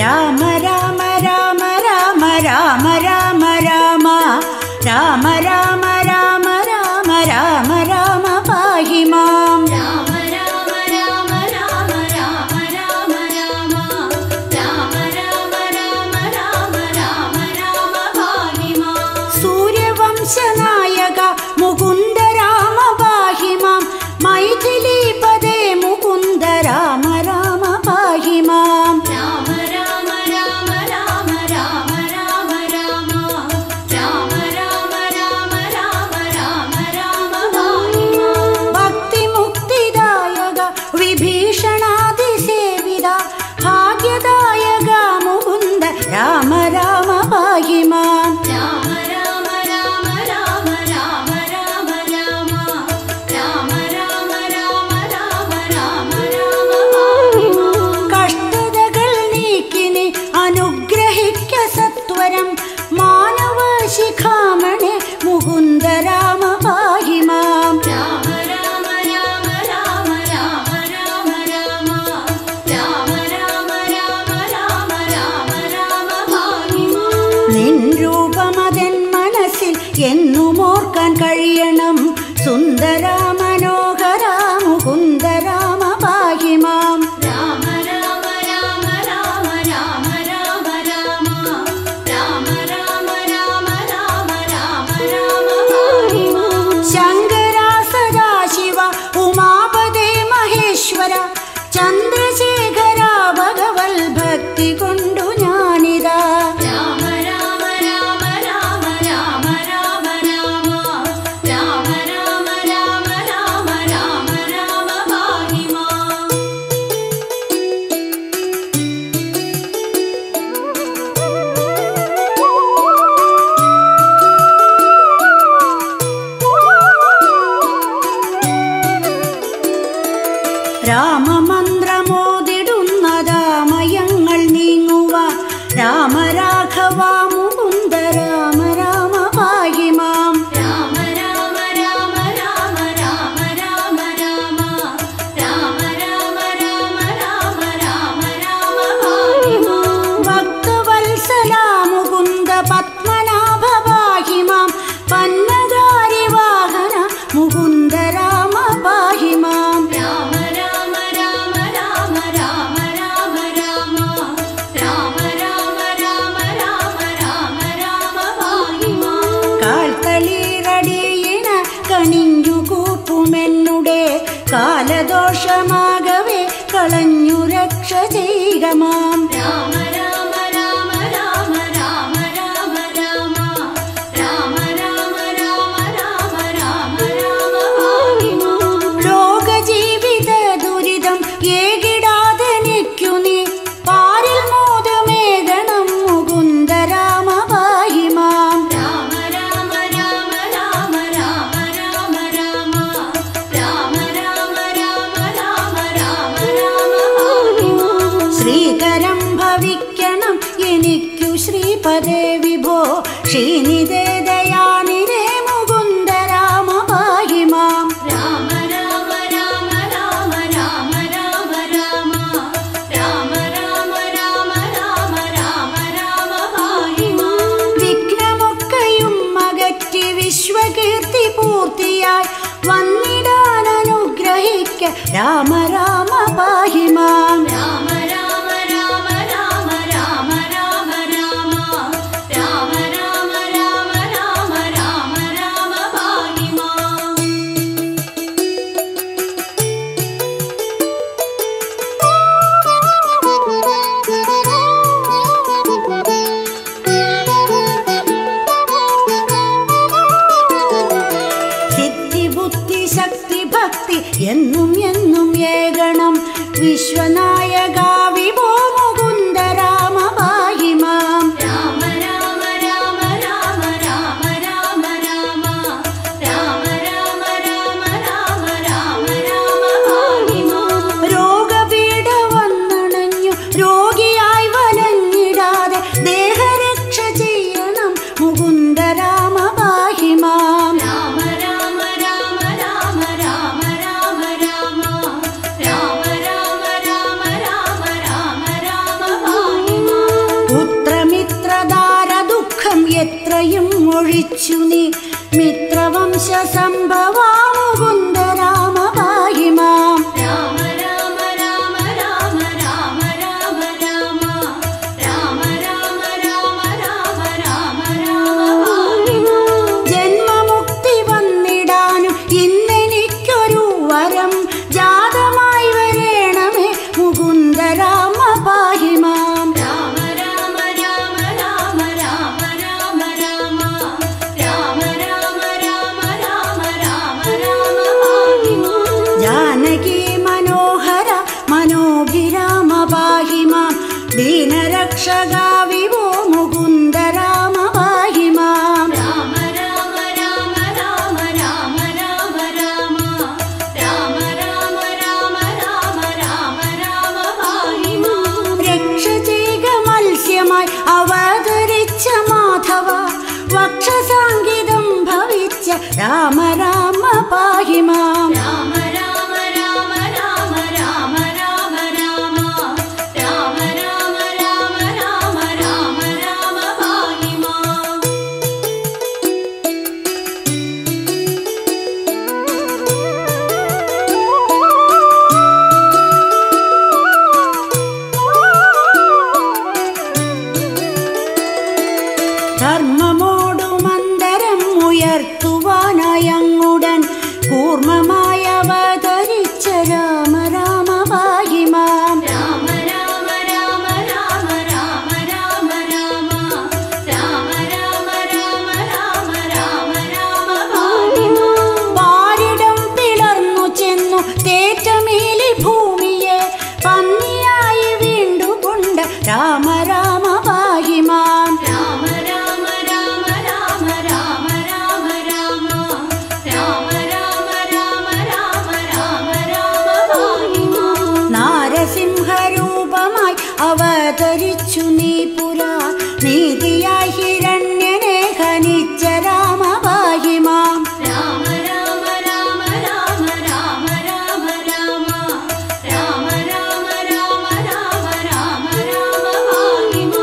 രാമ രാമ രാമ രാമ രാമ രാമ രാമ രാമ രാമ രാമ രാമ രാമ രാമ പാഹി മാം രാമ രാമ രാമ രാമ രാമ രാമ രാമ രാമ രാമ രാമ രാമ രാമ രാമ പാഹി മാം സൂര്യവംശനായക മുകുന്ദ രാമ പാഹി മാം മൈഥിലീപദേ മുകുന്ദ രാമ രാമ പാഹി മാം രാമ രാമ രാമ രാമ രാമ രാമ രാമ രാമ രാമ രാമ രാമ രാമ രാമ പാഹി മാം ഭക്തിമുക്തിദായക വിഭീഷണാതിസേവിത ഭാഗ്യദായക മുകുന്ദ രാമ രാമ പാഹി മാം രാമ രാമ രാമ രാമ രാമ രാമ രാമ രാമ രാമ രാമ രാമ രാമ രാമ പാഹി മാം കഷ്ടതകൾ നീക്കിനി അനുഗ്രഹിക്ക സത്വരം മാനവ ശിഖാമണി മുകുന്ദ രാമ പാഹി മാം രാമ രാമ രാമ രാമ രാമ രാമ രാമ രാമ രാമ രാമ രാമ രാമ രാമ പാഹി മാം നിൻ രൂപമതൻ മനസ്സിൽ എന്നും ഓർക്കാൻ കഴിയണം സുന്ദര മനോഹര മുകുന്ദ രാമ പാഹി മാം രാമ രാമ രാമ രാമ രാമ രാമ രാമ രാമ രാമ രാമ രാമ രാമ രാമ പാഹി മാം ശങ്കര സദാശിവ ഉമാപദേ മഹേശ്വര ചന്ദ്രശേഖര ഭഗവൽ ഭക്തി കൊണ്ടു ഞാനിതാ രാമ രാമ രാമ രാമ രാമ രാമ രാമ രാമ രാമ രാമ രാമ രാമ രാമ പാഹി മാം രാമമന്ത്രമോതിടുന്നതാമയങ്ങൾ നീങ്ങുക രാമരാഘവ മുകുന്ദ രാമ രാമ പാഹി മാം രാമ രാമ രാമ രാമ രാമ രാമ രാമ രാമ രാമ രാമ രാമ രാമ രാമ പാഹി മാം ഭക്തവത്സല മുകുന്ദ പത്മനാഭ പാഹി മാം പന്നധാരി വാഹന മുകുന്ദ രാമ പാഹി മാം രാമ രാമ രാമ രാമ രാമ രാമ രാമ രാമ രാമ രാമ രാമ രാമ രാമ പാഹി മാം കാൽത്തളീറടിയിണ കണിഞ്ഞു കൂപ്പുമെന്നുടെ കാലദോഷമാകവേ കളഞ്ഞു രക്ഷ ചെയ്യുക മാം രാമ രാമ രാമ രാമ രാമ രാമ രാമ രാമ രാമ രാമ രാമ രാമ രാമ പാഹി മാം ലോകജീവിത ദുരിതം ഏകിടാതെ നിൽക്കു നീ പാരിൽ മോദമേകണം മുകുന്ദ രാമ പാഹി മാം രാമ രാമ രാമ രാമ രാമ രാമ രാമ രാമ രാമ രാമ രാമ രാമ രാമ പാഹി മാം ശ്രീകരം ഭവിക്കണം എനിക്കു ശ്രീപദേ വിഭോ ശ്രീനിധേ ദയാനിധേ മുകുന്ദ രാമ പാഹി മാം രാമ രാമ രാമ രാമ രാമ രാമ രാമ രാമ രാമ രാമ രാമ രാമ രാമ പാഹി മാം വിഘ്നമൊക്കെയും അകറ്റി വിശ്വകീർത്തി പൂർത്തിയായി വന്നിടാൻ അനുഗ്രഹിക്ക രാമ രാമ പാഹി മാം രാമ രാമ രാമ രാമ രാമ രാമ രാമ രാമ രാമ രാമ രാമ രാമ രാമ പാഹി മാം സിദ്ധി ബുദ്ധി ശക്തി ഭക്തി എന്നും എന്നും ഏകണം വിശ്വനായക വിഭോ മുകുന്ദ രാമ പാഹി മാം രാമ രാമ രാമ രാമ രാമ രാമ രാമ രാമ രാമ രാമ രാമ രാമ രാമ പാഹി മാം രോഗപീഠ വന്നണഞ്ഞു രോഗിയായി വലഞ്ഞിടാതെ ദേഹരക്ഷ ചെയ്യണം മുകുന്ദ രാമ പാഹി മാം രാമ രാമ രാമ രാമ രാമ രാമ രാമ രാമ രാമ രാമ നീ മിത്രവംശ സംഭവാമുകുന്ദ രാമ പാഹി മാം രാമ രാമ രാമ രാമ രാമ രാമ രാമ രാമ രാമ രാമ രാമ രാമ രാമ ജന്മമുക്തി വന്നിടാനും ഇന്നെനിക്കൊരു വരം ജാതമായി വരേണമേ മുകുന്ദ രാമ പാഹി മാം രാമ രാമ രാമ രാമ രാമ രാമ രാമ രാമ രാമ രാമ രാമ രാമ രാമ ജാനകി മനോഹര മനോഭിരാമ പാഹി മാം ദീനരക്ഷക വിവോ മുകുന്ദ രാമ പാഹി മാം രാമ രാമ രാമ രാമ രാമ രാമ രാമ രാമ രാമ രാമ രാമ രാമ രാമ പാഹിമാ രക്ഷ ചെയ്യുക മത്സ്യമായി അവതരിച്ച മാധവ വക്ഷസാങ്കിതം ഭവിച്ച രാമ രാമ പാഹി മാം രാമ രാമ രാമ രാമ രാമ രാമ രാമ രാമ രാമ രാമ രാമ രാമ രാമ പാഹിമാ ധർമ്മമോടു മന്ദരം ഉയർത്തുവാനായങ്ങുടൻ കൂർമ്മമായി അവതരിച്ച രാമ രാമ പാഹി മാം രാമ രാമ രാമ രാമ രാമ രാമ രാമ രാമ രാമ രാമ രാമ രാമ രാമ പാഹിമാ പാരിടം പിളർന്നു ചെന്നു തേറ്റമേലി ഭൂമിയെ പന്നിയായി വീണ്ടുകൊണ്ട് രാമ രാമ പാഹി മാം രാമ രാമ രാമ രാമ രാമ രാമ രാമ രാമ രാമ രാമ രാമ രാമ രാമ പാഹിമാ നാരസിംഹരൂപമായി അവതരിച്ചു നീ പുരാ നീതിയായി ഹിരണ്യനെ ഹനിച്ച രാമ പാഹി മാം രാമ രാമ രാമ രാമ രാമ രാമ രാമ രാമ രാമ രാമ രാമ രാമ രാമ പാഹിമാ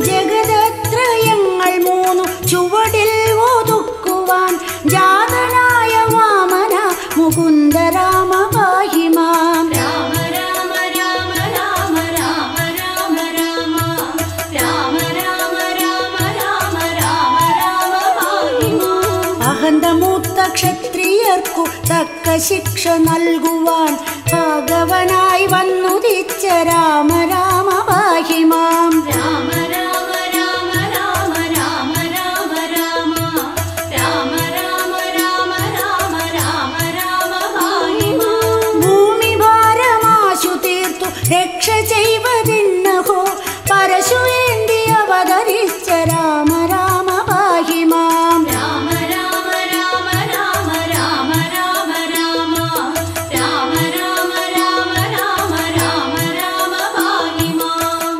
ജഗദത്രയങ്ങൾ മൂന്നു ചുവടിൽ ഒതുക്കുവാൻ ജാതനായ വാമന മുകുന്ദ രാമ പാഹി മാം രാമ രാമ രാമ രാമ രാമ രാമ രാമ രാമ രാമ രാമ രാമ രാമ രാമ പാഹിമാ അഹന്തമൂത്ത ക്ഷത്രിയർക്കു തക്ക ശിക്ഷ നൽകുവാൻ ഭഗവനായി വന്നുദിച്ച രാമ രാമ പാഹി മാം രാമ രാമ രാമ രാമ രാമ രാമ രാമ രാമ രാമ രാമ രാമ രാമ രാമ പാഹിമാ ഭൂമി ഭാരമാശു തീർത്തു രക്ഷ ചെയ്വതിന്നഹോ പരശുവേണ്ടി അവതരിച്ച രാമ രാമ പാഹി മാം രാമ രാമ രാമ രാമ രാമ രാമ രാമ രാമ രാമ രാമ രാമ രാമ രാമ പാഹിമാ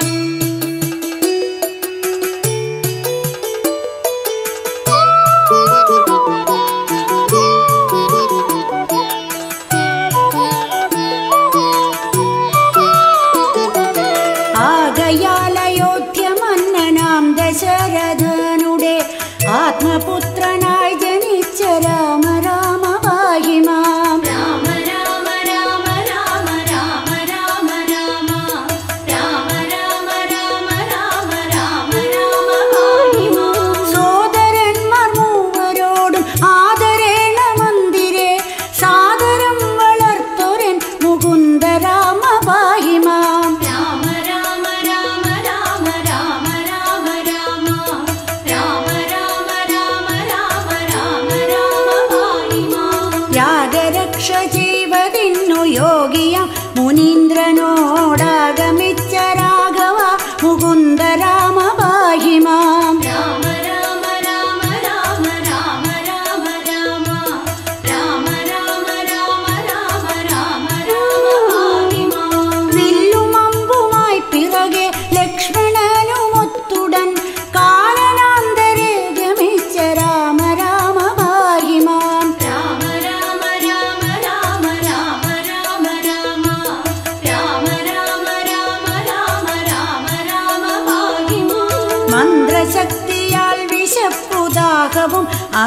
ആകയാൽ അയോധ്യ മന്നനാം ദശരഥനുടെ ആത്മപുത്രനായി ജനിച്ച രാമ രാമ പാഹി മാം രാമ രാമ രാമ രാമ രാമ രാമ രാമ രാമ രാമ രാമ രാമ രാമ രാമ പാഹിമാ സോദരന്മാർ മൂവരോടും ആദരേണ മന്ദിരെ സാദരം വളർത്തൊരൻ മുകുന്ദ രാമ പാഹി മാം രാമ രാമ രാമ രാമ രാമ രാമ രാമ രാമ രാമ രാമ രാമ രാമ രാമ പാഹിമാ യാഗരക്ഷ ചെയ്വതിന്നു യോഗിയ മുനീന്ദ്രനോടാഗമിച്ച രാഘവ മുകുന്ദ രാമ പാഹി മാം രാമ രാമ രാമ രാമ രാമ രാമ രാമ രാമ രാമ രാമ രാമ രാമ രാമ പാഹിമാ വില്ലുമമ്പുമായി പിറകെ ലക്ഷ്മണനുമൊത്തുടൻ കാനനാന്തരെ ഗമിച്ച രാമ രാമ പാഹി മാം രാമ രാമ രാമ രാമ രാമ രാമ രാമ രാമ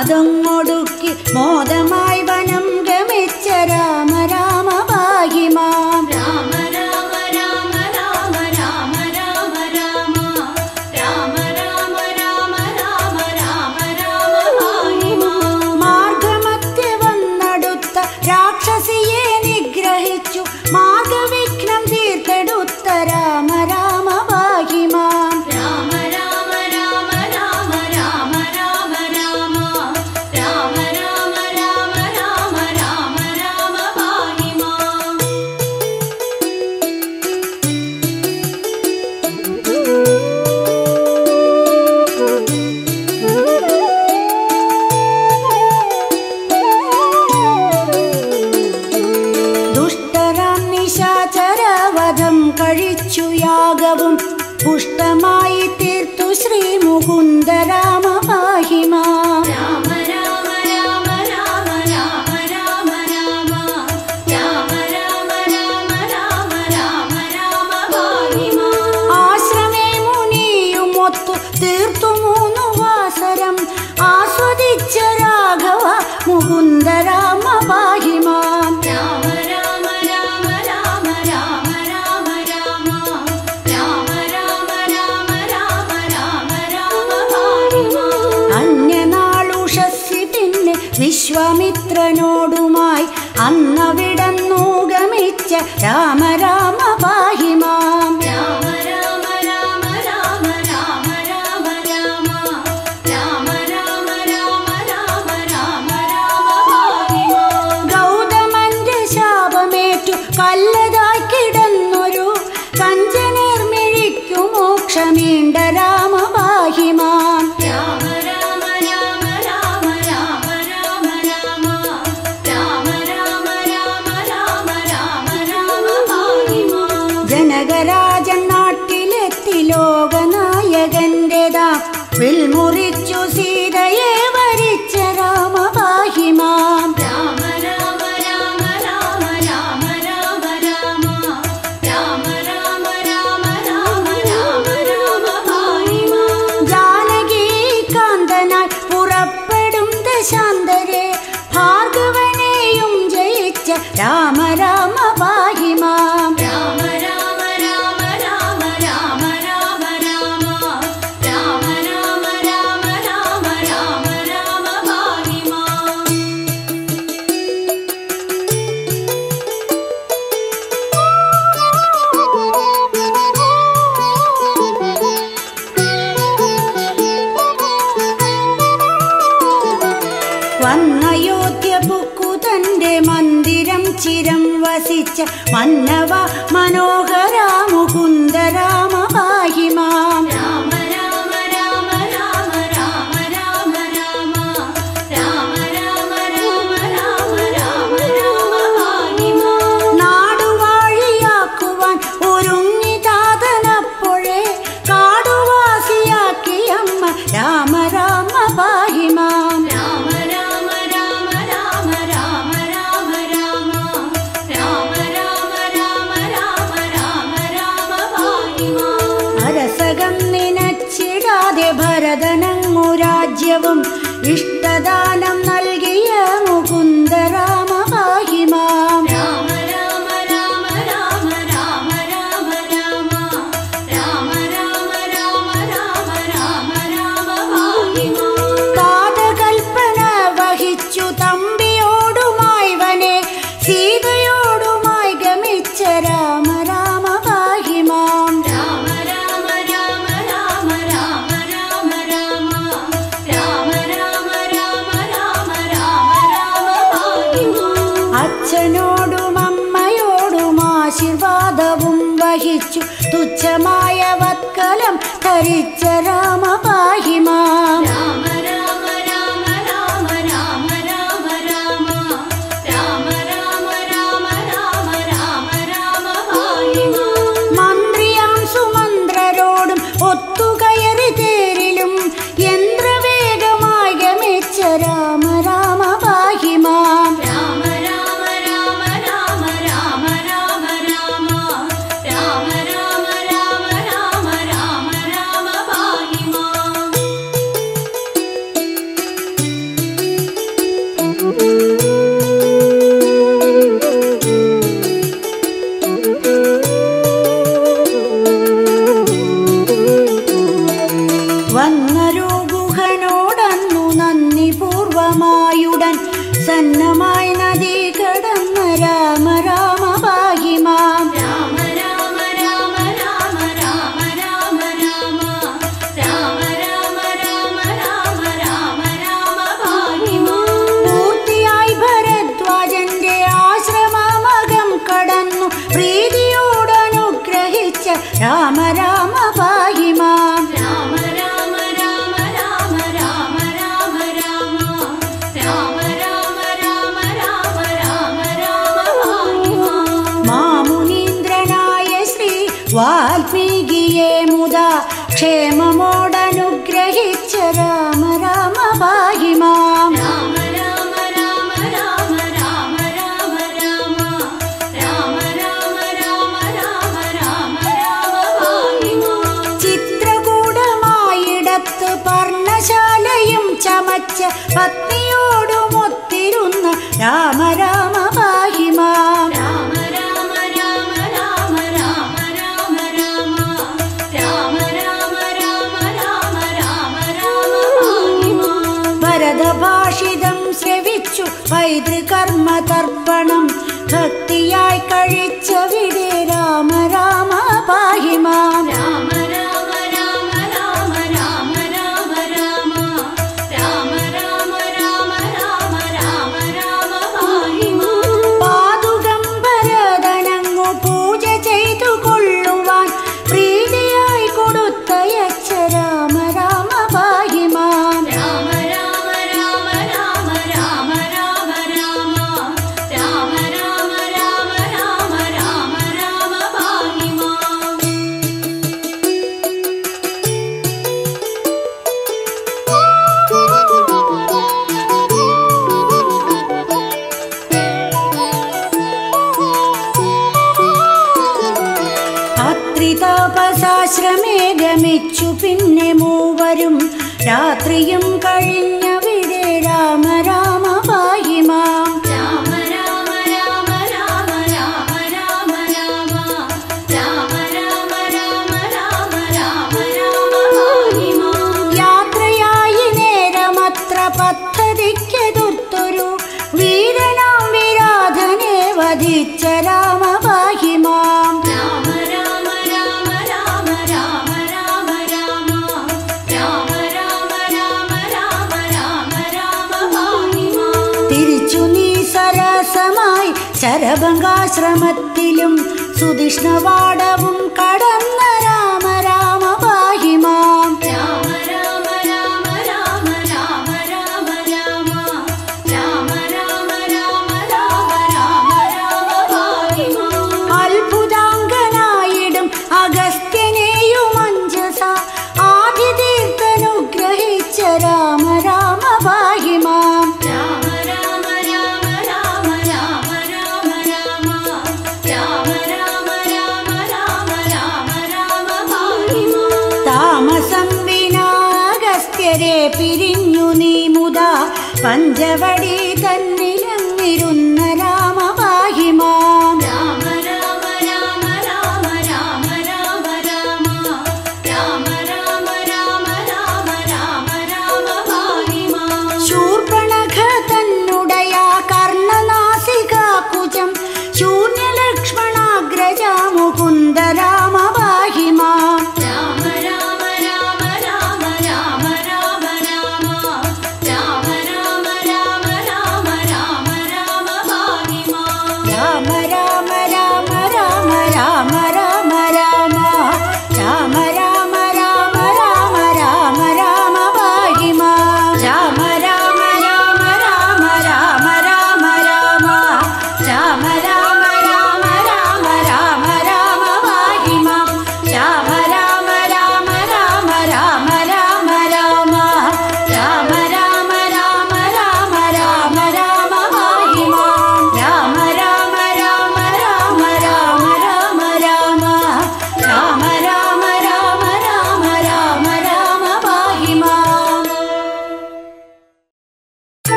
അതങ്ങൊടുക്കി മോദമായി വനം ഗമിച്ച രാമ രാമ പാഹിമാം രാമ രാമ രാമ രാമ രാമ രാമ രാമ രാമ രാമ രാമ രാമ രാമ രാമ പാഹിമാ മാർഗമധ്യ വന്നടുത്ത രാക്ഷസിയെ നിഗ്രഹിച്ചു മാർഗവിഘ്നം തീർത്തെടുത്ത രാമ രാമ പാഹിമാം രാമ രാമ രാമ രാമ രാമ രാമ രാമ രാമ രാമ രാമ രാമ രാമ രാമ പാഹിമാ ദുഷ്ടരാം നിശാചരവധം കഴിച്ചു യാഗവും പുഷ്ടമായി തീർത്തു ശ്രീ മുകുന്ദരാമ പാഹിമാം രാമ രാമ രാമ രാമ രാമ രാമ രാമ രാമ രാമ രാമ രാമ രാമ രാമ പാഹിമാ ആശ്രമേ മുനിയുമൊത്തു തീർത്തു മൂന്നു വാസരം ആസ്വദിച്ച രാഘവ മുകുന്ദരാമ പാഹിമാം രാമ രാമ രാമ രാമ രാമ രാമ രാമ രാമ രാമ രാമ രാമ രാമ രാമ പാഹിമാ അന്യനാളുഷസ്സി പിന്നെ വിശ്വാമിത്രനോടുമായി അന്നവിടന്നു ഗമിച്ച രാമ രാമ പാഹിമാം രാമ രാമ രാമ രാമ രാമ രാമ രാമ രാമ രാമ രാമ രാമ രാമ രാമ പാഹിമാ ഗൗതമന്റെ ശാപമേറ്റു കല്ലതായി കിടന്നൊരു കഞ്ചനേർമിഴിക്കു മോക്ഷമീണ്ട രാമ പാഹിമാം രാമ രാമ രാമ രാമ രാമ രാമ രാമ രാമ രാമ രാമ രാമ രാമ രാമ പാഹിമാ ജനകരാജൻ നാട്ടിലെത്തി ലോകനായകന്റെതാ വിൽമുറിച്ചു സീതയെ വരിച്ച രാമ പാഹിമാം രാമ രാമ രാമ രാമ രാമ രാമ രാമ രാമ രാമ രാമ രാമ രാമ രാമ പാഹിമാ ജാനകി കാന്തനായി പുറപ്പെടും ദശാന്തരെ ഭാർഗവനെയും ജയിച്ച രാമ രാമ പാഹിമാം രാമ രാമ രാമ രാമ രാമ രാമ രാമ രാമ രാമ രാമ രാമ രാമ രാമ പാഹിമാ വന്നയോധ്യ പുക്കു തന്റെ മന്ദിരം ചിരം വസിച്ച മന്നവ മനോഹര മുകുന്ദ രാമ പാഹിമാം രാമ രാമ രാമ രാമ രാമ രാമ രാമ രാമ രാമ രാമ രാമ രാമ രാമ പാഹിമാ നാടുവാഴിയാക്കുവാൻ ഒരുങ്ങി താതനപ്പോഴേ കാടുവാസിയാക്കിയമ്മ രാമ രാമ പാഹിമാം രാമ രാമ രാമ രാമ രാമ രാമ രാമ രാമ രാമ രാമ രാമ രാമ രാമ പാഹിമാ അരസകം നിനച്ചിടാതെ ഭരതനങ്ങു രാജ്യവും ഇഷ്ടദാനം നൽകിയ മുകുന്ദ രാമ പാഹിമാം രാമ രാമ രാമ രാമ രാമ രാമ രാമ രാമ രാമ രാമ രാമ രാമ രാമ പാഹിമാ കാതകൽപ്പന വഹിച്ചു തമ്പിയോടുമായി വനെ സീതയോടുമായി ഗമിച്ച രാമ രാമ പാഹിമാം രാമ രാമ രാമ രാമ രാമ രാമ രാമ രാമ രാമ രാമ രാമ രാമ രാമ പാഹിമാ അച്ഛനോടും അമ്മയോടും ആശീർവാദവും വഹിച്ചു തുച്ഛമായ വത്കലം ധരിച്ച രാമ പാഹിമാം രാമ രാമ രാമ രാമ രാമ രാമ രാമ രാമ രാമ രാമ രാമ രാമ രാമ പാഹിമാ മന്ത്രിയാം സുമന്ത്രരോടും ഒത്തുകയറി തേരിലും യന്ത്രവേഗമായി ഗമിച്ച രാമ രാമ പാഹിമാം രാമ രാമ രാമ രാമ രാമ രാമ രാമ രാമ രാമ രാമ രാമ രാമ രാമ സന്നമായുടൻ സന്നമായി നദി കടന്ന രാമ രാമ പാഹിമാം രാമ രാമ രാമ രാമ രാമ രാമ രാമ രാമ രാമ രാമ രാമ രാമ രാമ ഭാഗ്യമാ പൂർത്തിയായി ഭരദ്വാജന്റെ ആശ്രമമകം കടന്നു പ്രീതിയോടനുഗ്രഹിച്ച രാമ രാമ പാഹിമാം രാമ രാമ രാമ രാമ രാമ രാമ രാമ രാമ രാമ രാമ രാമ രാമ രാമ ഭാഗ്യമാ മാമുനീന്ദ്രനായ ശ്രീ വാൽമീകിയെ മുതാ ക്ഷേമമോടനുഗ്രഹിച്ച രാമ രാമ പാഹിമാം രാമ രാമ രാമ രാമ രാമ രാമ രാമ രാമ രാമ രാമ രാമ രാമ രാമ ഭാഗ്യമാ ചിത്രകൂടമായിടത്ത് പർണശാലയും ചമച്ച പത്നിയോടുമൊത്തിരുന്ന രാമ രാമ പാഹിമാം രാമ രാമ രാമ രാമ രാമ രാമ രാമ രാമ രാമ രാമ രാമ രാമ രാമ ഭാഗ്യമാ ഭരതഭാഷിതം ശ്രവിച്ചു പൈതൃകർമ്മ തർപ്പണം ഭക്തിയായി കഴിച്ച വിടേ രാമ രാമ പാഹിമാം രാമ രാമ രാമ രാമ രാമ രാമ രാമ രാമ രാമ രാമ രാമ രാമ രാമ ഭാഗ്യമാ പാതുകം ഭരതനങ്ങു പൂജ ചെയ്തു കൊള്ളുവാൻ പ്രീതിയായി കൊടുത്തയച്ച രാമ രാമ പാഹിമാം രാമ രാമ രാമ രാമ രാമ രാമ രാമ രാമ രാമ രാമ രാമ രാമ രാമ ഭാഗ്യമാ അത്രിതാപസാശ്രമേ ഗമിച്ചു പിന്നെ മൂവരും രാത്രിയും കഴിഞ്ഞ വിടേ രാമ രാമ പാഹിമാം രാമ രാമ രാമ രാമ രാമ രാമ രാമ രാമ രാമ രാമ രാമ രാമ രാമ ഭാഗ്യമാ യാത്രയായി നേരമത്ര പദ്ധതിക്കെതിർത്തൊരു വീരനാം വിരാധനെ വധിച്ച രാമ പാഹിമാം രാമ രാമ രാമ രാമ രാമ രാമ രാമ രാമ രാമ രാമ രാമ രാമ രാമ ഭാഗ്യമാ തിരിച്ചു നീ സരസമായി ശരഭംഗാശ്രമത്തിലും സുധിഷ്ണവാടവും കടന്ന രാമ രാമ പാഹിമാം രാമ രാമ രാമ രാമ രാമ രാമ രാമ രാമ രാമ രാമ രാമ രാമ രാമ ഭാഗ്യമാ അത്ഭുതാംഗനായിടും അഗസ്ത്യനെയും അഞ്ജസ ആദിതീർത്ഥനുഗ്രഹിച്ച രാമ രാമ പാഹിമാം രാമ രാമ രാമ രാമ രാമ രാമ രാമ രാമ രാമ രാമ രാമ രാമ രാമ ഭാഗ്യമാ താമസം വിനാഗസ്ത്യരെ പിരിഞ്ഞു നീ മുതാ പഞ്ചവടി തന്നിലങ്ങിരുന്ന രാമ പാഹിമാം രാമ രാമ രാമ രാമ രാമ രാമ രാമ രാമ രാമ രാമ രാമ രാമ രാമ ഭാഗ്യമാ ശൂർപ്പണഖ തന്നുടയ കർണനാസിക കുജം ശൂന്യലക്ഷ്മണാഗ്രജ മുകുന്ദ രാമ പാഹിമാം രാമ രാമ രാമ രാമ രാമ രാമ രാമ രാമ രാമ രാമ രാമ രാമ രാമ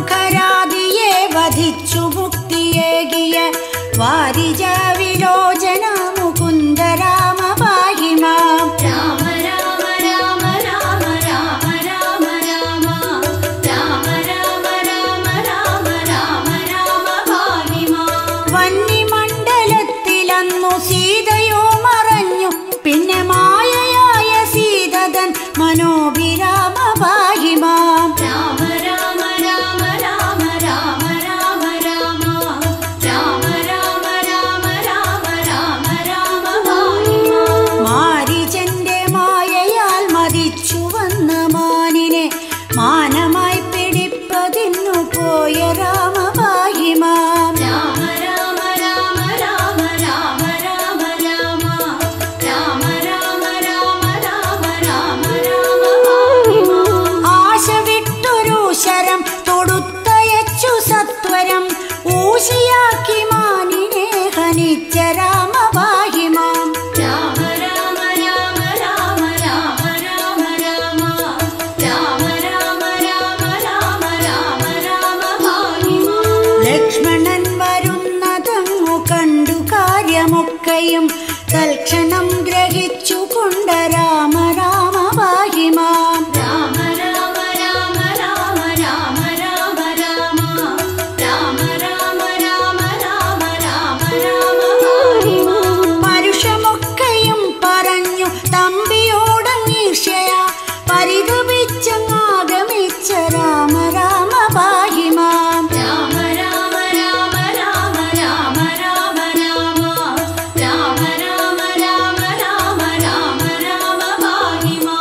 ഖരാദിയെ വധിച്ചു മുക്തിയേകിയ വാരിജ വിലോചന മുകുന്ദ രാമ പാഹി മാം രാമ രാമ രാമ രാമ രാമ രാമ രാമ രാമ രാമ രാമ രാമ രാമ രാമ ഭാഗ്യമാ വന്നിമണ്ഡലത്തിലന്നു സീതയോ മറഞ്ഞു പിന്നെ മായയായ സീതതൻ മനോഭിരാമ പാഹി മാം രാമ രാമ രാമ രാമ രാമ രാമ രാമ രാമ രാമ രാമ രാമ രാമ രാമ ഭാഗ്യമാ മാരിജന്റെ മായയാൽ മതിച്ചു വന്ന മാനിനെ മാനമായി പിടിപ്പതിന്നു പോയ രാമ പാഹി മാം രാമ രാമ രാമ രാമ രാമ രാമ രാമ രാമ രാമ രാമ രാമ രാമ രാമ ഭാഗ്യമാ ആശ വിട്ടൊരു ശരം തൊടുത്തയച്ചു സത്വരം ഊശിയാക്കി മാനിനെ ഹനിച്ച രാമ പാഹി മാം രാമ രാമ രാമ രാമ രാമ രാമ രാമ രാമ രാമ രാമ രാമ രാമ രാമ ഭാഗ്യമാ ലക്ഷ്മണൻ വരുന്നതങ്ങു കണ്ടു കാര്യമൊക്കെയും തൽക്ഷണം ഗ്രഹിച്ചു കൊണ്ട രാമ രാമ പാഹി മാം രാമ രാമ രാമ രാമ രാമ രാമ രാമ രാമ രാമ രാമ രാമ രാമ രാമ ഭാഗ്യമാ പരുഷമൊക്കെയും പറഞ്ഞു തമ്പിയോടങ്ങീർഷയ പരിതപിച്ചങ്ങാഗമിച്ച രാമ രാമ പാഹി മാം രാമ രാമ രാമ രാമ രാമ രാമ രാമ രാമ രാമ രാമ രാമ രാമ രാമ ഭാഗ്യമാ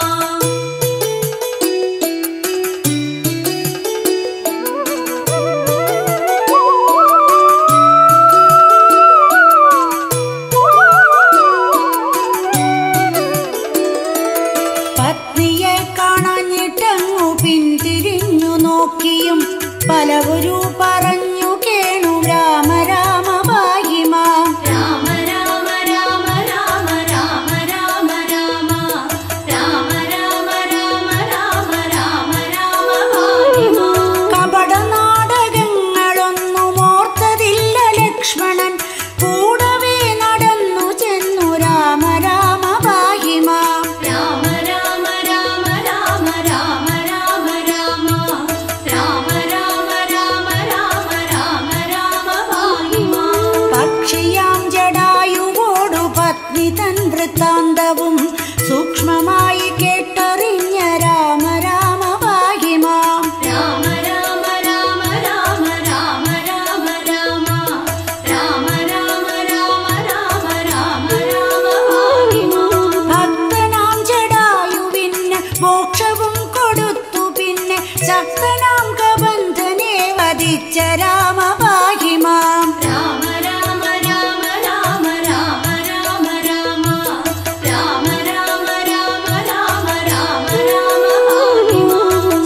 പത്നിയെ കാണാഞ്ഞിട്ടങ്ങു പിന്തിരിഞ്ഞു നോക്കിയും പലവരു പറഞ്ഞു കേണു രാമ രാമ പാഹി മാം രാമ രാമ രാമ രാമ രാമ രാമ രാമ രാമ രാമ രാമ രാമ രാമ രാമ ഭാഗ്യമാ കപട നാടകങ്ങളൊന്നും ഓർത്തതില്ല ലക്ഷ്മണൻ കൂടവേ നടന്നു ചെന്നു രാമ രാമ പാഹി മാം രാമ രാമ രാമ രാമ രാമ രാമ രാമ രാമ രാമ രാമ രാമ രാമ രാമ ഭാഗ്യമാ പക്ഷിയാം ജടായുവോടു പത്നി തൻ വൃത്താന്തവും സൂക്ഷ്മമായി കേട്ടറിഞ്ഞ രാമ രാമ പാഹി മാം രാമ രാമ രാമ രാമ രാമ രാമ രാമ രാമ രാമ രാമ രാമ രാമ രാമ ഭാഗ്യമാ ഭക്തനാം ജടായുവിന് മോക്ഷവും കൊടുത്തു പിന്നെ ശക്തനാം കബന്ധനെ വധിച്ച രാമ പാഹി മാം രാമ രാമ രാമ രാമ രാമ രാമ രാമ രാമ രാമ രാമ രാമ രാമ രാമ ഭാഗ്യമാ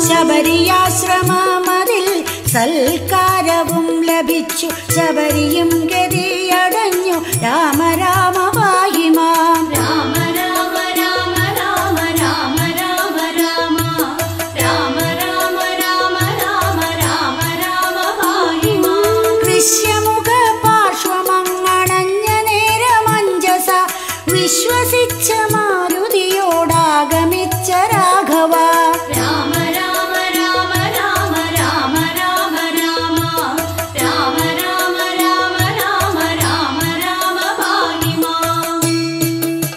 ശബരിയാശ്രമമതിൽ സൽക്കാരവും ലഭിച്ചു ശബരിയും ഗതിയടഞ്ഞു രാമ രാമ പാഹി മാം രാമ രാമ രാമ രാമ രാമ രാമ രാമ രാമ രാമ രാമ രാമ രാമ രാമ ഭാഗ്യമാ ദൃശ്യമുഖ പാർശ്വമങ്ങണഞ്ഞ നേരമഞ്ജസ വിശ്വസിച്ച മാരുതിയോടാഗമിച്ച രാഘവ രാമ രാമ രാമ രാമ രാമ രാമ രാമ രാമ രാമ രാമ രാമ രാമ രാമ ഭാഗ്യമാ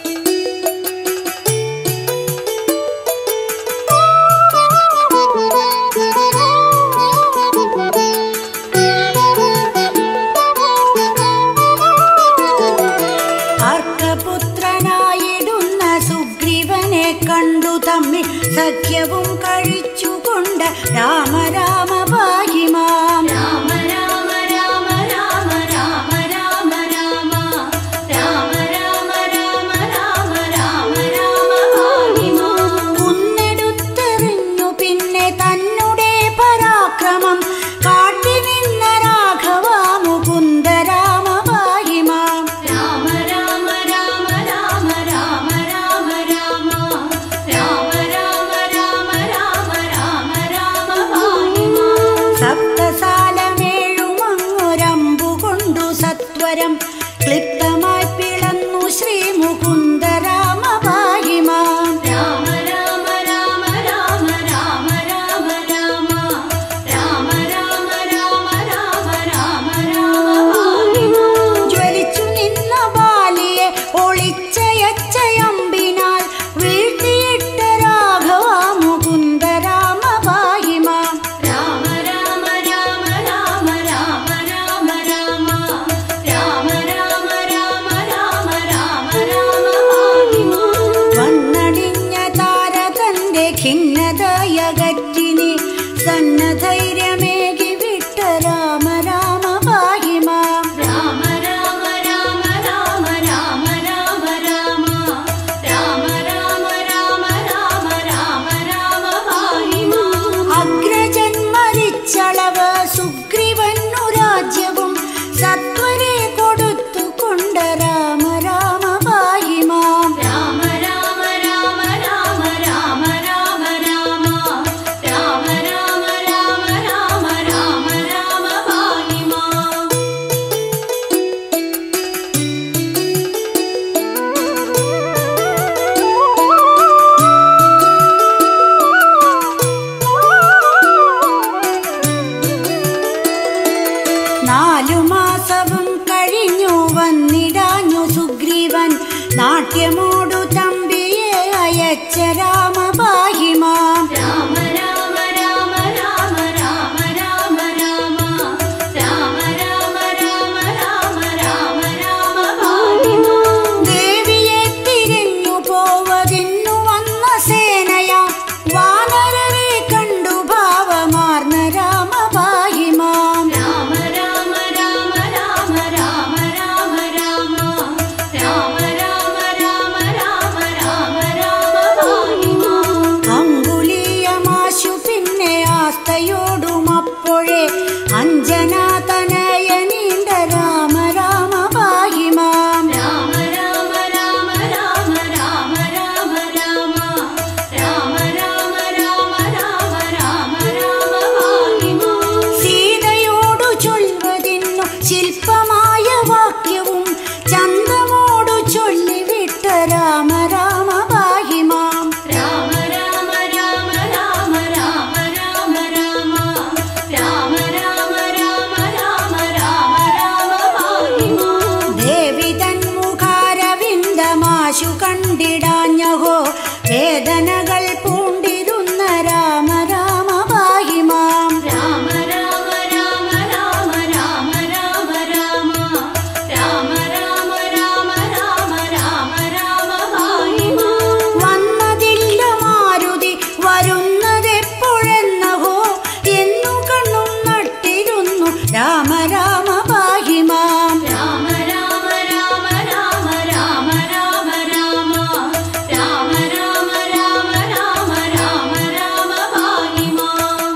വാക്യമോടു തമ്പിയെ അയച്ച രാമ പാഹിമാം രാമ രാമ രാമ രാമ രാമ രാമ രാമ രാമ രാമ രാമ രാമ രാമ രാമ ഭാഗ്യമാ ദേവിയെ തിരിഞ്ഞു പോവതിന്നു വന്ന സേനയാ വാനരരെ കണ്ടു ഭാവമാർന്ന രാമ പാഹിമാം രാമ രാമ രാമ രാമ രാമ രാമ രാമ രാമ രാമ രാമ രാമ രാമ രാമ ഭാഗ്യമാ അങ്കുലീയമാശു പിന്നെ ആസ്തയോടുമപ്പോഴേ അഞ്ജനാതനയനീണ്ട രാമ രാമ പാഹിമാം രാമ രാമ രാമ രാമ രാമ രാമ രാമ രാമ രാമ രാമ രാമ രാമ രാമ ഭാഗ്യമാ സീതയോടു ചൊൽവതിന്നു ശില്പമായ വാക്യവും ചന്തമോടു ചൊല്ലിവിട്ട രാമ രാമ പാഹിമാം രാമ രാമ രാമ രാമ രാമ രാമ രാമ രാമ രാമ രാമ രാമ രാമ രാമ ഭാഗ്യമാ ദേവി തന്മുഖാരവിന്ദമാശു കണ്ടിടാഞ്ഞഹോ വേദനകൾ പൂണ്ടിരുന്ന രാമ രാമ പാഹിമാം രാമ രാമ രാമ രാമ രാമ രാമ രാമ രാമ രാമ രാമ രാമ രാമ രാമ ഭാഗ്യമാ വന്നതില്ല മാരുതി വരുന്നതെപ്പോഴെന്നഹോ എന്നു കണ്ണും നട്ടിരുന്നു രാമ രാമ പാഹിമാം രാമ രാമ രാമ രാമ രാമ രാമ രാമ രാമ രാമ രാമ രാമ രാമ രാമ ഭാഗ്യമാ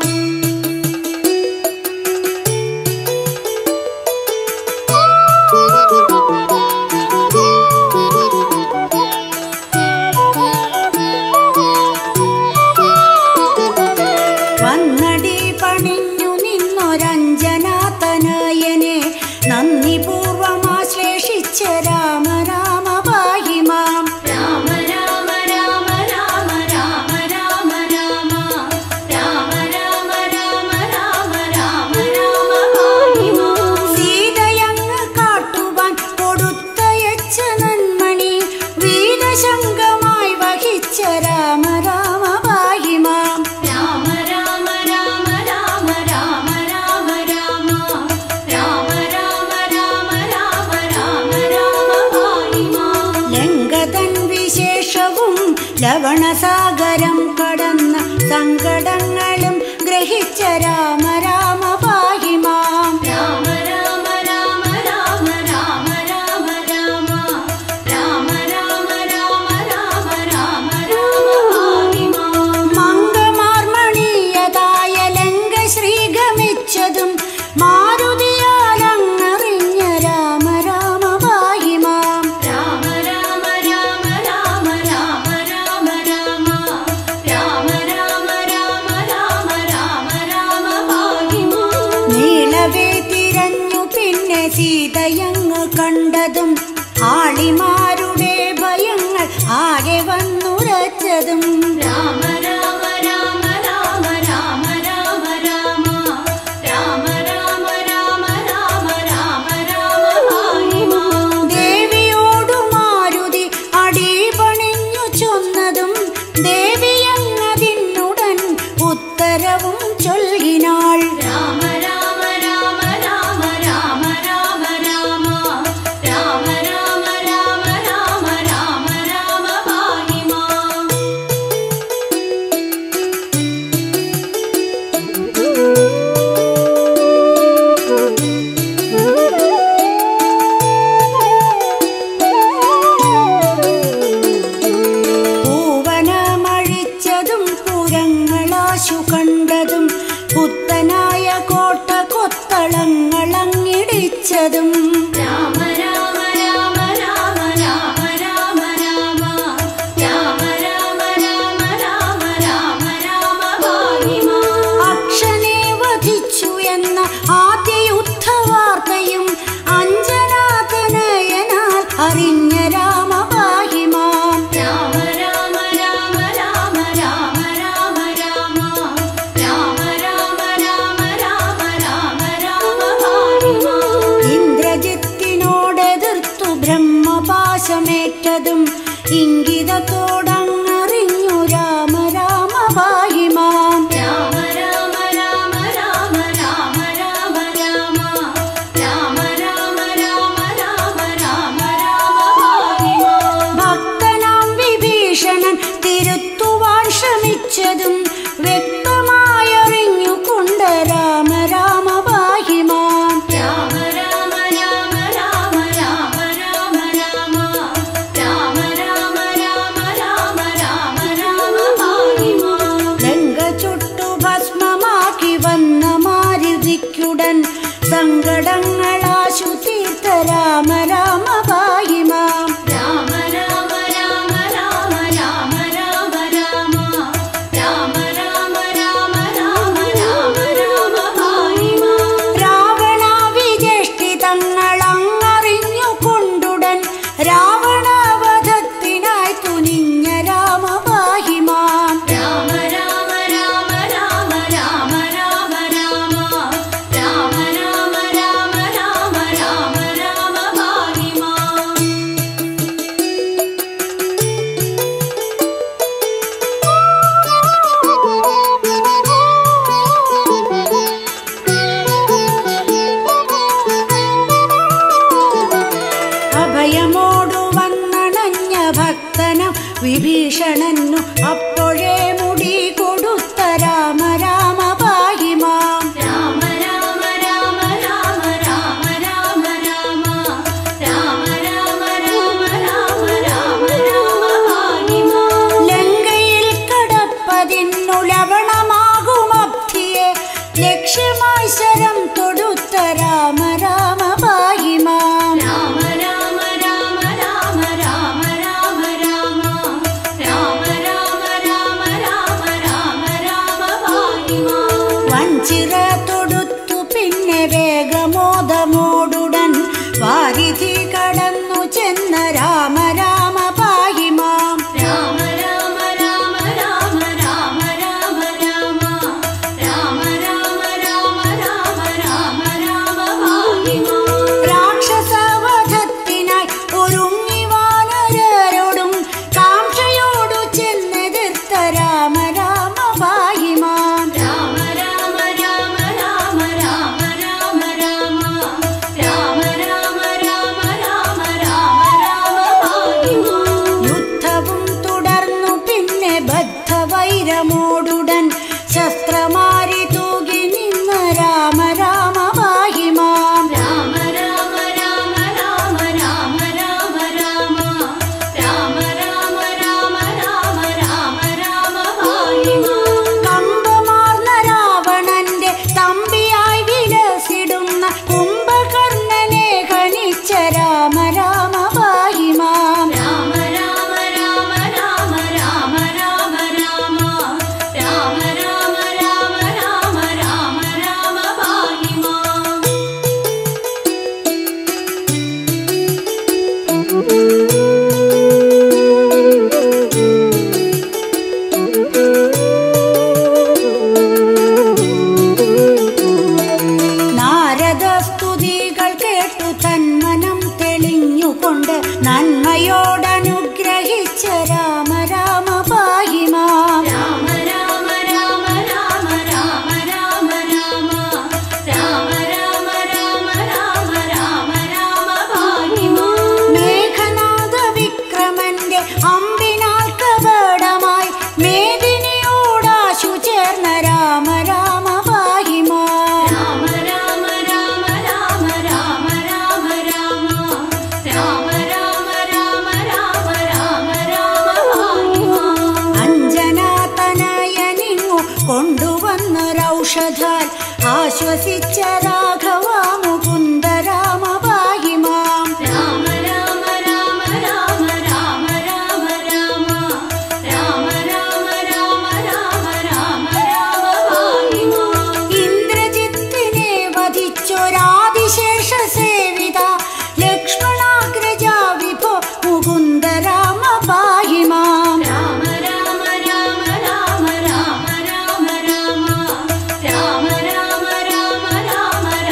വന്നടി പണിഞ്ഞു നിന്നൊരഞ്ജനാതനയനെ നന്ദി പൂർവമാശ്ലേഷിച്ച രാമ രാമ പാഹിമാം രാമ രാമ രാമ രാമ രാമ രാമ രാമ രാമ രാമ രാമ രാമ രാമ രാമ ഭാഗ്യമാ സീതയങ്ങ് കാട്ടുവാൻ കൊടുത്തയച്ച നന്മണി വീരശങ്കമായി വഹിച്ച രാമ രാമ പാഹിമാം രാമ രാമ രാമ രാമ രാമ രാമ രാമ രാമ രാമ രാമ രാമ രാമ രാമ ഭാഗ്യമാ ലങ്കതൻ വിശേഷവും ലവണസാഗരം കടന്ന സങ്കടങ്ങളും ഗ്രഹിച്ച രാമ രാമ പാഹിമാം രാമ രാമ രാമ രാമ രാമ രാമ രാമ രാമ രാമ രാമ രാമ രാമ രാമ ഭാഗ്യമാ മംഗമാർമണീയതായ ലങ്ക ശ്രീഗമിച്ചതും മാരുതിയാലങ്ങറിഞ്ഞ രാമ രാമ പാഹിമാം രാമ രാമ രാമ രാമ രാമ രാമ രാമ രാമ രാമ രാമ രാമ രാമ രാമ ഭാഗ്യമാ നീളവേ തിരഞ്ഞു പിന്നെ സീതയങ്ങ് കണ്ടതും ആളിമാരുടെ ഭയങ്ങൾ ആകെ വന്നുറച്ചതും രാമ രാമ രാമ രാമ രാമ രാമ രാമ രാമ രാമ രാമ രാമ രാമ രാമ ഭാഗ്യമാ ദേവിയോടു മാരുതി അടിപണിഞ്ഞു ചൊന്നതും ദേവിയങ്ങതിനുടൻ ഉത്തരവും ചൊല്ലിനാൾ രാമ രാമ രാമ രാമ രാമ രാമ രാമ രാമ രാമ രാമ രാമ രാമ രാമ ഭാഗ്യമാ പൂവനമഴിച്ചതും പുരങ്ങളാശു കണ്ടതും പുത്തനായ കോട്ട കൊത്തളങ്ങളങ്ങിടിച്ചതും രാമ രാമ രാമ രാമ രാമ രാമ രാമ രാമ രാമ രാമ രാമ രാമ രാമ ഭാഗ്യമാ അക്ഷനെ വധിച്ചു എന്ന ആദ്യ യുദ്ധവാർത്തയും അഞ്ജനാതനയനാൽ അറിഞ്ഞ രാമ പാഹിമാം രാമ രാമ രാമ രാമ രാമ രാമ രാമ രാമ രാമ രാമ രാമ രാമ രാമ ഭാഗ്യമാ ഇന്ദ്രജിത്തിനോടെതിർത്തു ബ്രഹ്മപാശമേറ്റതും ഇംഗിതത്തോടങ്ങറിഞ്ഞു രാമ രാമ പാഹി മാം രാമ രാമ രാമ രാമ രാമ രാമ രാമ രാമ രാമ രാമ രാമ രാമ രാമ പാഹി മാം ഭക്തനാം വിഭീഷണൻ തിരുത്തുവാൻ ശ്രമിച്ചതും വ്യക്തമായറിഞ്ഞുകൊണ്ട് രാമ രാമ പാഹി മാം രാമ രാമ രാമ രാമ രാമ രാമ രാമ രാമ രാമ രാമ രാമ രാമ രാമ പാഹി മാം ലങ്ക ചുട്ടു ഭസ്മമാക്കി വന്ന മാരുതിക്കുടൻ സങ്കടങ്ങളാശു തീർത്ത രാമ രാമ പാഹി മാം രാമ രാമ രാമ രാമ രാമ രാമ രാമ രാമ രാമ രാമ രാമ രാമ രാമ പാഹി മാം രാവണ വിജഷ്ടിതങ്ങളങ്ങറിഞ്ഞു കൊണ്ടുടൻ രാവണവധത്തിനായി തുനിഞ്ഞ രാമ പാഹി മാം രാമ രാമ രാമ രാമ രാമ രാമ രാമ രാമ രാമ രാമ രാമ രാമ രാമ പാഹി മാം അഭയമോടു വന്നണഞ്ഞ ഭക്തനം വിഭീഷണനു അപ്പോഴേ മുടി കൊടുത്ത രാമ രാമ പാഹി മാം രാമ രാമ രാമ രാമ രാമ രാമ രാമ രാമ രാമ രാമ രാമ രാമ രാമ പാഹി മാം ലങ്കയിൽ കടപ്പതിന്നു ലവണമാകും അബ്ധിയെ ലക്ഷ്യമായി ശരം തൊടുത്ത രാമ രാമ പാഹി മാം രാമ രാമ രാമ രാമ രാമ രാമ രാമ രാമ രാമ രാമ രാമ രാമ രാമ പാഹി മാം വഞ്ചിറ തൊടുത്തു പിന്നെ വേഗമോദമോടുടൻ വാരിധി കടന്നു ചെന്ന രാമ രാമ പാഹി മാം രാമ രാമ രാമ രാമ രാമ രാമ രാമ രാമ രാമ രാമ രാമ രാമ രാമ പാഹി മാം രാക്ഷസവധത്തിനായി ഒരുങ്ങി വാനരരോടും കാംക്ഷയോടു ചെന്നെതിർത്ത രാമ രാമ പാഹി മാം രാമ രാമ രാമ രാമ രാമ രാമ രാമ രാമ രാമ രാമ രാമ രാമ രാമ പാഹി മാം യുദ്ധവും തുടർന്നു പിന്നെ ബദ്ധവൈരമോടുടൻ ശസ്ത്രമാരി തൂകി നിന്ന രാമ രാമ പാഹി മാം രാമ രാമ രാമ രാമ രാമ രാമ രാമ രാമ രാമ രാമ രാമ രാമ രാമ പാഹി മാം കമ്പമാർന്ന രാവണന്റെ തമ്പിയായി വിലസിടുന്ന കുംഭകർണനെ ഖനിച്ച രാമ രാമ പാഹി മാം രാമ രാമ രാമ രാമ രാമ രാമ രാമ രാമ രാമ രാമ രാമ രാമ രാമ പാഹി മാം നാരദ സ്തുതികൾ കേട്ടു തന്മനം തെളിഞ്ഞുകൊണ്ട് നന്മയോടനുഗ്രഹിച്ച രാമ രാമ പാഹി മാം രാമ രാമ രാമ രാമ രാമ രാമ രാമ രാമ രാമ രാമ രാമ രാമ രാമ പാഹി മാം മേഘനാഥ വിക്രമന്റെ അമ്പിനാൽ കപടമായി മേദിനിയോടാശു ചേർന്ന രാമ രാമ പാഹി മാം രാമ രാമ രാമ രാമ രാമ രാമ രാമ രാമ രാമ രാമ രാമ രാമ രാമ പാഹി മാം അഞ്ജനാതനയനിങ്ങു കൊണ്ടുവന്നൊരൗഷധാൽ ആശ്വസിച്ച രാഘവ മുകുന്ദ രാമ പാഹി മാം രാമ രാമ രാമ രാമ രാമ രാമ രാമ രാമ രാമ രാമ രാമ രാമ രാമ പാഹി മാം ഇന്ദ്രജിത്തിനെ വധിച്ചൊരാദിശേഷ സേവിത ലക്ഷ്മണാഗ്രജ വിഭോ മുകുന്ദ രാമ പാഹി മാം രാമ രാമ രാമ രാമ രാമ രാമ രാമ രാമ രാമ രാമ രാമ രാമ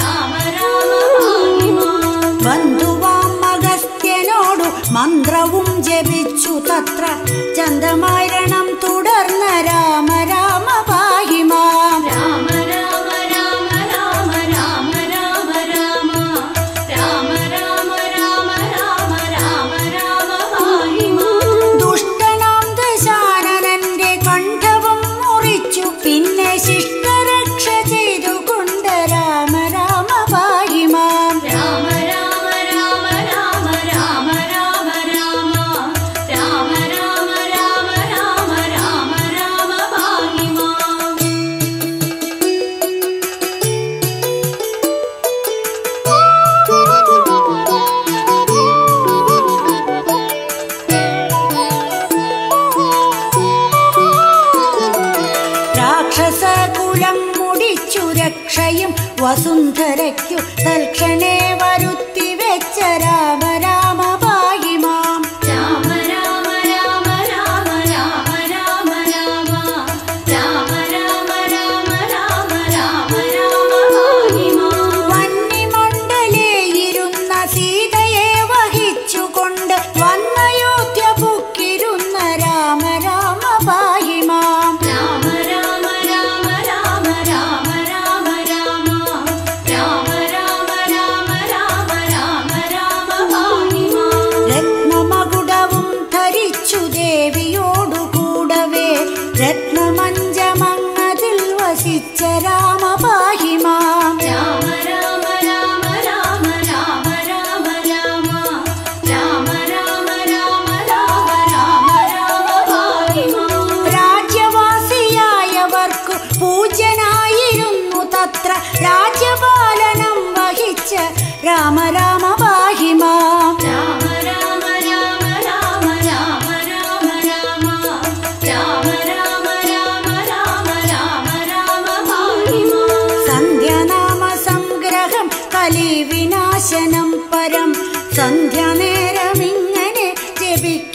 വസുന്ധരയ്ക്കു തൽക്ഷണേ വരുത്തി വെച്ച രാമ രാമ പാഹി മാം രാമ രാമ രാമ രാമ രാമ രാമ രാമ രാമ രാമ രാമ രാമ രാമ രാമ പാഹി മാം വന്നിമണ്ഡലേ ഇരുന്ന സീതയെ വഹിച്ചുകൊണ്ട് വന്നയോധ്യ പുക്കിരുന്ന രാമ രാമ പാഹി മാം രാമ രാമ രാമ രാമ രാമ രാമ രാമ രാമ രാമ രാമ രാമ രാമ രാമ പാഹി മാം രത്നമകുടവും ധരിച്ചു ദേവിയോടു കൂടവേ രത്നമഞ്ചമങ്ങതിൽ വസിച്ച രാമ പാഹി മാം രാമ രാമ രാമ രാമ രാമ രാമ രാമ രാമ രാമ രാമ രാമ രാമ രാമ പാഹി മാം രാജ്യവാസിയായവർക്കു പൂജ്യനായിരുന്നു തത്ര രാജ്യപാലനം വഹിച്ച രാമ രാമ പാഹി മാം രാമ രാമ രാമ രാമ രാമ രാമ രാമ രാമ രാമ രാമ രാമ രാമ രാമ പാഹി മാം സന്ധ്യാനാമ സംഗ്രഹം കലി വിനാശനം പരം സന്ധ്യാനേരമിങ്ങനെ ജപിക്ക